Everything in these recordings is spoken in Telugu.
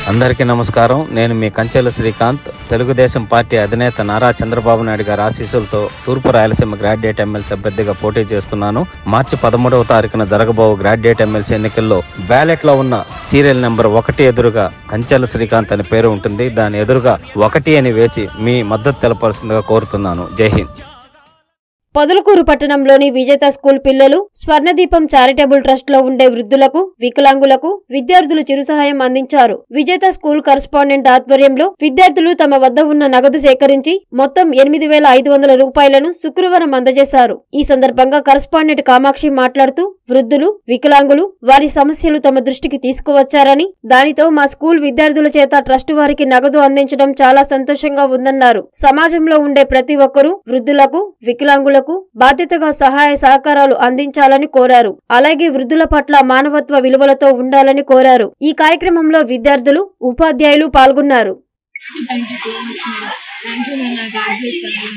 అందరికీ నమస్కారం నేను మీ కంచెల శ్రీకాంత్ తెలుగుదేశం పార్టీ అధినేత నారా చంద్రబాబు నాయుడు గారి ఆశీస్సులతో తూర్పు రాయలసీమ గ్రాడ్యుయేట్ ఎమ్మెల్సీ అభ్యర్థిగా పోటీ చేస్తున్నాను మార్చి పదమూడవ తారీఖున జరగబో గ్రాడ్యుయేట్ ఎమ్మెల్సీ ఎన్నికల్లో బ్యాలెట్ లో ఉన్న సీరియల్ నెంబర్ ఒకటి ఎదురుగా కంచెల శ్రీకాంత్ అనే పేరు ఉంటుంది దాని ఎదురుగా ఒకటి అని వేసి మీ మద్దతు తెలపాల్సిందిగా కోరుతున్నాను జై హింద్ పొదలకూరు పట్టణంలోని విజేత స్కూల్ పిల్లలు స్వర్ణదీపం చారిటబుల్ ట్రస్ట్ లో ఉండే వృద్ధులకు వికలాంగులకు విద్యార్థులు చిరు సహాయం అందించారు విజేత స్కూల్ కరస్పాండెంట్ ఆధ్వర్యంలో విద్యార్థులు తమ వద్ద ఉన్న నగదు సేకరించి మొత్తం ఎనిమిది వేల ఐదు వందల రూపాయలను శుక్రవారం అందజేశారు ఈ సందర్భంగా కరస్పాండెంట్ కామాక్షి మాట్లాడుతూ వృద్ధులు వికలాంగులు వారి సమస్యలు తమ దృష్టికి తీసుకువచ్చారని దానితో మా స్కూల్ విద్యార్థుల చేత ట్రస్ట్ వారికి నగదు అందించడం చాలా సంతోషంగా ఉందన్నారు సమాజంలో ఉండే ప్రతి ఒక్కరూ వృద్ధులకు వికలాంగులకు బాధ్యతగా సహాయ సహకారాలు అందించాలని కోరారు అలాగే వృద్ధుల పట్ల మానవత్వ విలువలతో ఉండాలని కోరారు ఈ కార్యక్రమంలో విద్యార్థులు ఉపాధ్యాయులు పాల్గొన్నారు thank you so much madam thank you నేను నాకు యాడ్ చేస్తాను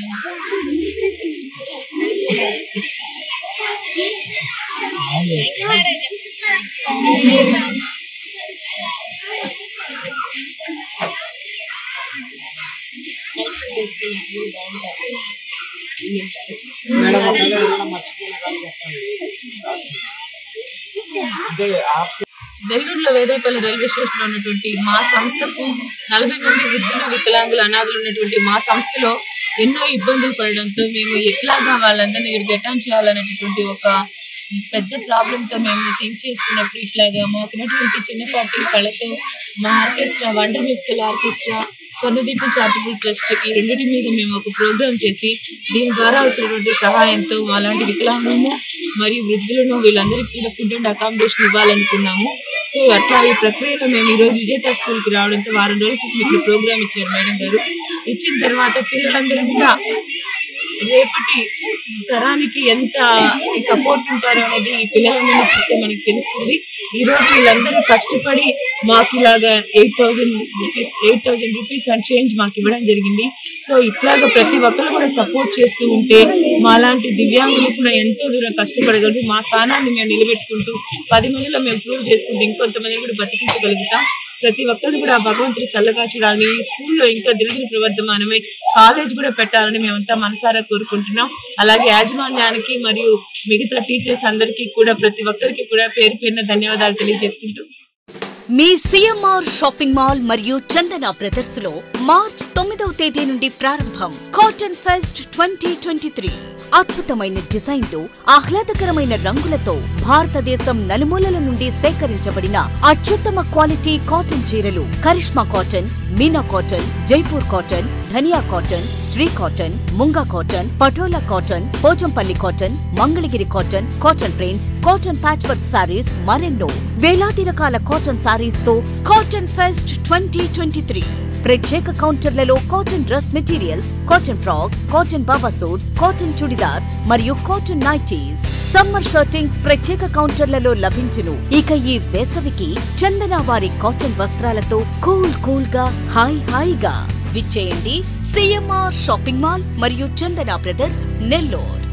నెల్లూరులో వేదాయపల్లి రైల్వే స్టేషన్ లో ఉన్నటువంటి మా సంస్థకు నలభై మంది వృద్ధులు వికలాంగులు అనాథులు ఉన్నటువంటి మా సంస్థలో ఎన్నో ఇబ్బందులు పడడంతో మేము ఎట్లాగా వాళ్ళందరినీ ఇక్కడ గెటాన్ చేయాలనేటటువంటి ఒక పెద్ద ప్రాబ్లమ్ తో మేము థింక్ చేస్తున్నప్పుడు ఇట్లాగా మాకున్నటువంటి చిన్నపాటి కళతో మా orchestra wonder musical orchestra Swarnadeepam charitable trust కి రెండింటి మీద మేము ఒక ప్రోగ్రామ్ చేసి దీని ద్వారా వచ్చినటువంటి సహాయంతో అలాంటి వికలాంగులను మరియు వృద్ధులను వీళ్ళందరికీ కూడా ఫుడ్ అండ్ అకామిడేషన్ ఇవ్వాలనుకున్నాము సో అట్లా ఈ ప్రక్రియలో మేము ఈ రోజు విజేత స్కూల్ కి రావడంతో వారం రోజుల క్రితం ఇక్కడ ప్రోగ్రామ్ ఇచ్చారు మేడం గారు ఇచ్చిన తర్వాత పిల్లలందరూ కూడా రేపటి తరానికి ఎంత సపోర్ట్ ఉంటారో అనేది ఈ పిల్లలందరినీ చూస్తే మనకి తెలుస్తుంది ఈ రోజు వీళ్ళందరూ కష్టపడి మాకు ఇలాగా eight thousand rupees eight thousand rupees and change మాకు ఇవ్వడం జరిగింది సో ఇట్లాగా ప్రతి ఒక్కరు కూడా సపోర్ట్ చేస్తూ ఉంటే మా లాంటి దివ్యాంగులు కూడా ఎంతో దూరం కష్టపడగలరు మా స్థానాన్ని మేము నిలబెట్టుకుంటూ పది మందిలో మేము ప్రూవ్ చేసుకుంటూ ఇంకొంతమందిని కూడా బతికించగలుగుతాం ప్రతి ఒక్కరు కూడా ఆ భగవంతుడు చల్లగా చూడాలని ఈ స్కూల్లో ఇంకా దినదిన ప్రవర్ధమానమై కాలేజ్ కూడా పెట్టాలని మేమంతా మనసారా కోరుకుంటున్నాం అలాగే యాజమాన్యానికి మరియు మిగతా టీచర్స్ అందరికీ కూడా ప్రతి ఒక్కరికి కూడా పేరు పేరున ధన్యవాదాలు తెలియజేసుకుంటూ మీ సిఎంఆర్ షాపింగ్ మాల్ మరియు చందన బ్రదర్స్ లో మార్చ్ తొమ్మిదవ తేదీ నుండి ప్రారంభం cotton fest twenty twenty three అద్భుతమైన డిజైన్లు ఆహ్లాదకరమైన రంగులతో భారతదేశం నలుమూలల నుండి సేకరించబడిన అత్యుత్తమ క్వాలిటీ కాటన్ చీరలు Karishma cotton Meena cotton Jaipur cotton Dhaniya cotton Shri cotton Munga cotton Patola cotton Pochampally cotton Mangalagiri cotton cotton prints cotton patch work saris మరెన్నో వేలాది రకాల కాటన్ సారీస్ తో cotton fest twenty twenty three ప్రత్యేక కౌంటర్లలో cotton dress materials cotton frocks cotton Baba suits cotton chudidars మరియు కాటన్ నైటీస్ సమ్మర్ షర్టింగ్స్ ప్రత్యేక కౌంటర్లలో లభించును ఇక ఈ వేసవికి చందన వారి కాటన్ వస్త్రాలతో కూల్ కూల్ గా హాయ్ హాయిగా విచ్చేయండి సిఎంఆర్ షాపింగ్ మాల్ మరియు చందన బ్రదర్స్ నెల్లూరు